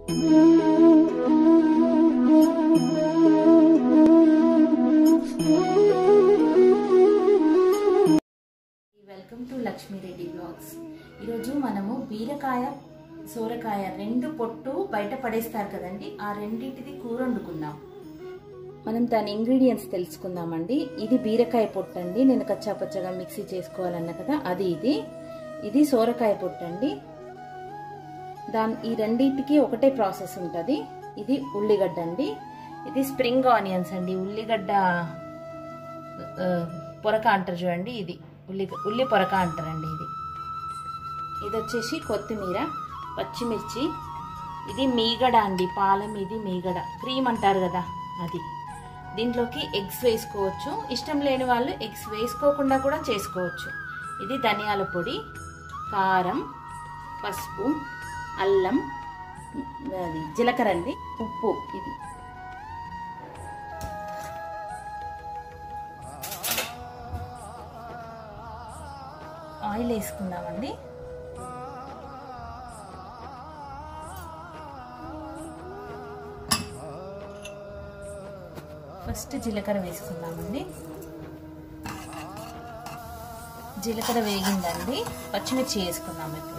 welcome to Lakshmi Reddy blogs ఈరోజు మనము బీరకాయ సోరకాయ రెండు పొట్టు బయట పడేస్తారు కదండి ఆ రెండింటిది కూర వండుకుందాం మనం దాని ఇంగ్రీడియంట్స్ తెలుసుకుందామండి ఇది బీరకాయ పొట్టు అండి నేను కచ్చాపచ్చగా మిక్సీ చేసుకోవాలన్నా కదా అది ఇది ఇది సోరకాయ పొట్టు అండి దాని ఈ రెండింటికి ఒకటే ప్రాసెస్ ఉంటుంది ఇది ఉల్లిగడ్డ అండి ఇది స్ప్రింగ్ ఆనియన్స్ అండి ఉల్లిగడ్డ ఆ, పొరక అంటారు చూడండి ఇది ఉల్లి ఉల్లి పొరక అంటారండి ఇది ఇది వచ్చేసి కొత్తిమీర పచ్చిమిర్చి ఇది మీగడ అండి పాలం ఇది మీగడ క్రీమ్ అంటారు కదా అది దీంట్లోకి ఎగ్స్ వేసుకోవచ్చు ఇష్టం లేని వాళ్ళు ఎగ్స్ వేసుకోకుండా కూడా చేసుకోవచ్చు ఇది ధనియాల పొడి కారం పసుపు అల్లం అది జీలకర్ర అండి ఉప్పు ఇది ఆయిల్ వేసుకుందామండి ఫస్ట్ జీలకర్ర వేసుకుందామండి జీలకర్ర వేగిందండి పచ్చిమిర్చి వేసుకుందాం ఇప్పుడు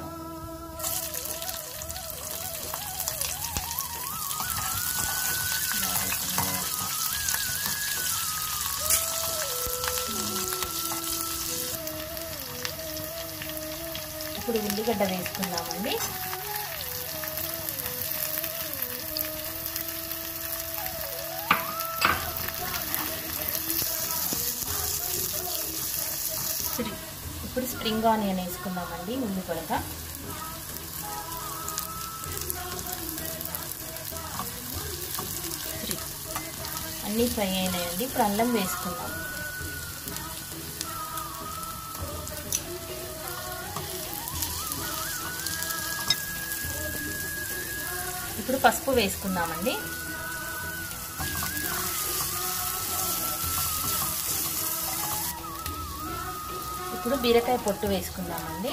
ఇప్పుడు ఉల్లిగడ్డ వేసుకుందామండి స్ప్రి- ఇప్పుడు స్ప్రింగ్ ఆనియన్ వేసుకుందామండి ఉల్లి పొడక స్ప్రి- అన్నీ ఫ్రై అయినాయండి ఇప్పుడు అల్లం వేసుకుందాం ఇప్పుడు పసుపు వేసుకుందామండి ఇప్పుడు బీరకాయ పొట్టు వేసుకుందామండి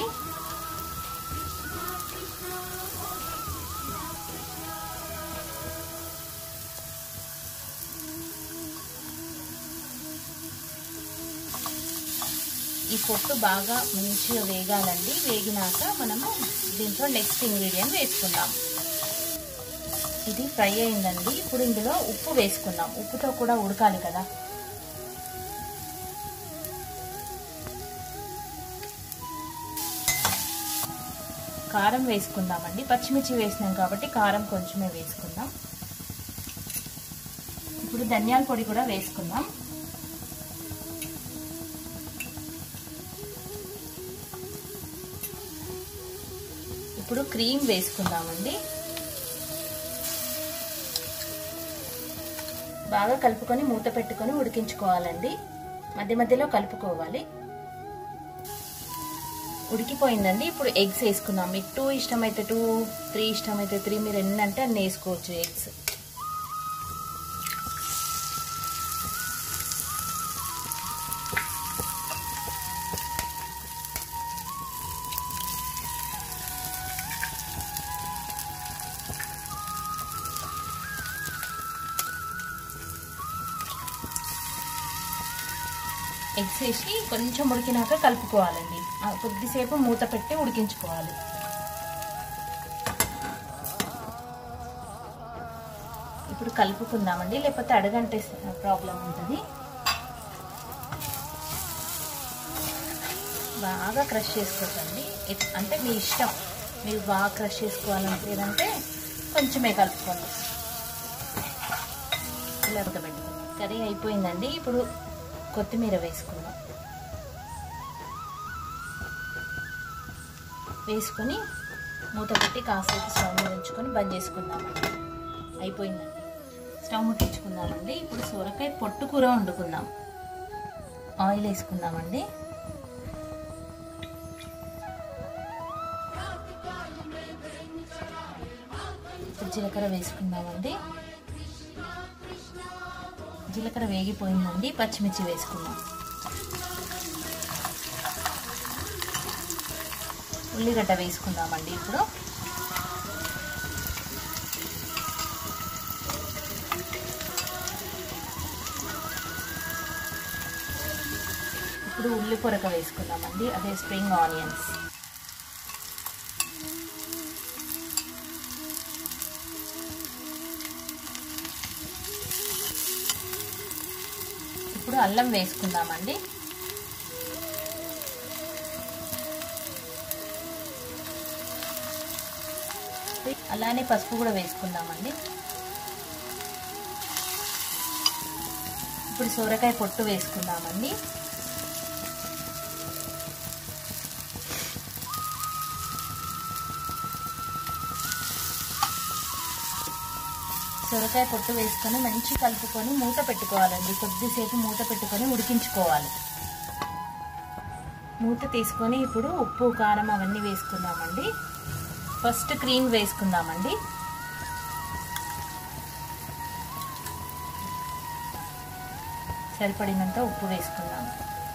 ఈ పొట్టు బాగా మంచిగా వేగాలండి వేగినాక మనము దీంట్లో నెక్స్ట్ ఇంగ్రీడియంట్ వేసుకుందాం ఇది ఫ్రై అయిందండి ఇప్పుడు ఇందులో ఉప్పు వేసుకుందాం ఉప్పుతో కూడా ఉడకాలి కదా కారం వేసుకుందామండి పచ్చిమిర్చి వేసినాం కాబట్టి కారం కొంచెమే వేసుకుందాం ఇప్పుడు ధనియాల పొడి కూడా వేసుకుందాం ఇప్పుడు క్రీమ్ వేసుకుందామండి బాగా కలుపుకొని మూత పెట్టుకొని ఉడికించుకోవాలండి మధ్య మధ్యలో కలుపుకోవాలి ఉడికిపోయిందండి ఇప్పుడు ఎగ్స్ వేసుకుందాం మీకు టూ ఇష్టమైతే టూ త్రీ ఇష్టమైతే త్రీ మీరు ఎన్ని అంటే అన్ని వేసుకోవచ్చు ఎగ్స్ ఎగ్స్ వేసి కొంచెం ఉడికినాక కలుపుకోవాలండి ఆ కొద్దిసేపు మూత పెట్టి ఉడికించుకోవాలి ఇప్పుడు కలుపుకుందామండి లేకపోతే అడగంటే ప్రాబ్లం ఉంటుంది బాగా క్రష్ చేసుకోకండి అంటే మీ ఇష్టం మీరు బాగా క్రష్ చేసుకోవాలనుకుంటే కొంచెమే కలుపుకోండి ఇలా ఉడకబెట్టుకోండి కర్రీ అయిపోయిందండి ఇప్పుడు కొత్తిమీర వేసుకుందాం వేసుకొని మూత పెట్టి కాసేపు స్టవ్ మీద ఉంచుకొని బంద్ చేసుకుందామండి అయిపోయిందండి స్టవ్ ముట్టించుకుందామండి ఇప్పుడు సూరకాయ పొట్టు కూర వండుకుందాం ఆయిల్ వేసుకుందామండి ఇప్పుడు జీలకర్ర వేసుకుందామండి జీలకర్ర వేగిపోయిందండి పచ్చిమిర్చి వేసుకుందాం ఉల్లిగడ్డ వేసుకుందామండి ఇప్పుడు ఇప్పుడు ఉల్లి పొరక వేసుకుందామండి అదే స్ప్రింగ్ ఆనియన్స్ ఇప్పుడు అల్లం వేసుకుందామండి అలానే పసుపు కూడా వేసుకుందామండి ఇప్పుడు సోరకాయ పొట్టు వేసుకుందామండి సొరకాయ పొట్టు వేసుకొని మంచి కలుపుకొని మూత పెట్టుకోవాలండి కొద్దిసేపు మూత పెట్టుకొని ఉడికించుకోవాలి మూత తీసుకొని ఇప్పుడు ఉప్పు కారం అవన్నీ వేసుకుందామండి ఫస్ట్ క్రీమ్ వేసుకుందామండి సరిపడినంత ఉప్పు వేసుకుందాం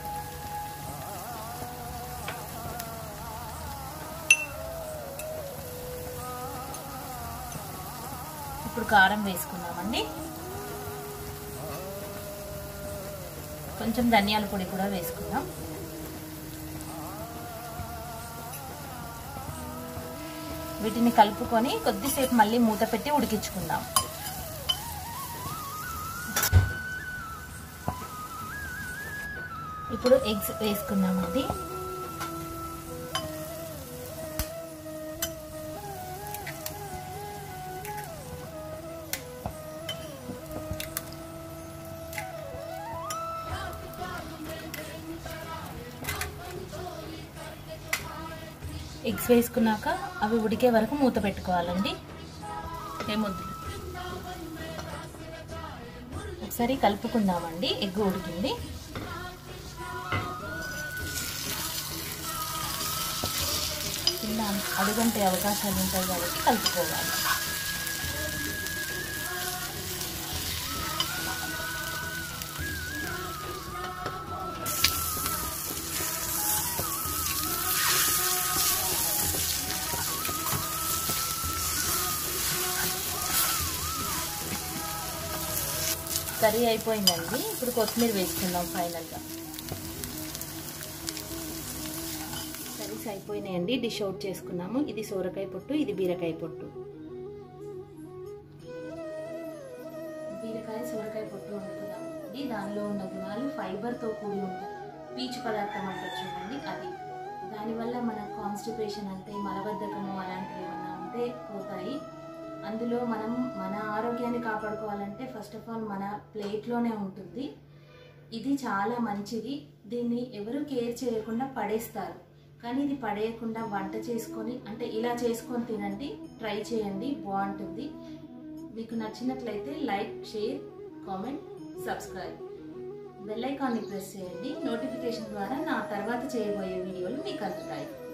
ఇప్పుడు కారం వేసుకుందామండి కొంచెం ధనియాల పొడి కూడా వేసుకుందాం వీటిని కలుపుకొని కొద్దిసేపు మళ్ళీ మూత పెట్టి ఉడికించుకుందాం ఇప్పుడు ఎగ్స్ వేసుకుందామండి ఎగ్స్ వేసుకున్నాక అవి ఉడికే వరకు మూత పెట్టుకోవాలండి ఏమొద్దు ఒకసారి కలుపుకుందామండి ఎగ్ ఉడికింది కింద అడుగంటే అవకాశాలు ఉంటాయి కాబట్టి కలుపుకోవాలి కర్రీ అయిపోయిందండి ఇప్పుడు కొత్తిమీర వేసుకుందాం ఫైనల్గా కర్రీస్ అయిపోయినాయండి డిష్ అవుట్ చేసుకున్నాము ఇది సోరకాయ పొట్టు ఇది బీరకాయ పొట్టు బీరకాయ సోరకాయ పొట్టు వండుకున్నామండి దానిలో ఉన్న గుణాలు ఫైబర్తో కూడి ఉంటాయి పీచు పదార్థం అంటారు చూడండి అది దానివల్ల మన కాన్స్టిపేషన్ అంటే మలబద్ధకము అలాంటివి ఏమన్నా ఉంటే పోతాయి అందులో మనం మన ఆరోగ్యాన్ని కాపాడుకోవాలంటే ఫస్ట్ ఆఫ్ ఆల్ మన ప్లేట్లోనే ఉంటుంది ఇది చాలా మంచిది దీన్ని ఎవరు కేర్ చేయకుండా పడేస్తారు కానీ ఇది పడేయకుండా వంట చేసుకొని అంటే ఇలా చేసుకొని తినండి ట్రై చేయండి బాగుంటుంది మీకు నచ్చినట్లయితే like share comment subscribe bell ఐకాన్ని ప్రెస్ చేయండి నోటిఫికేషన్ ద్వారా నా తర్వాత చేయబోయే వీడియోలు మీకు అందుతాయి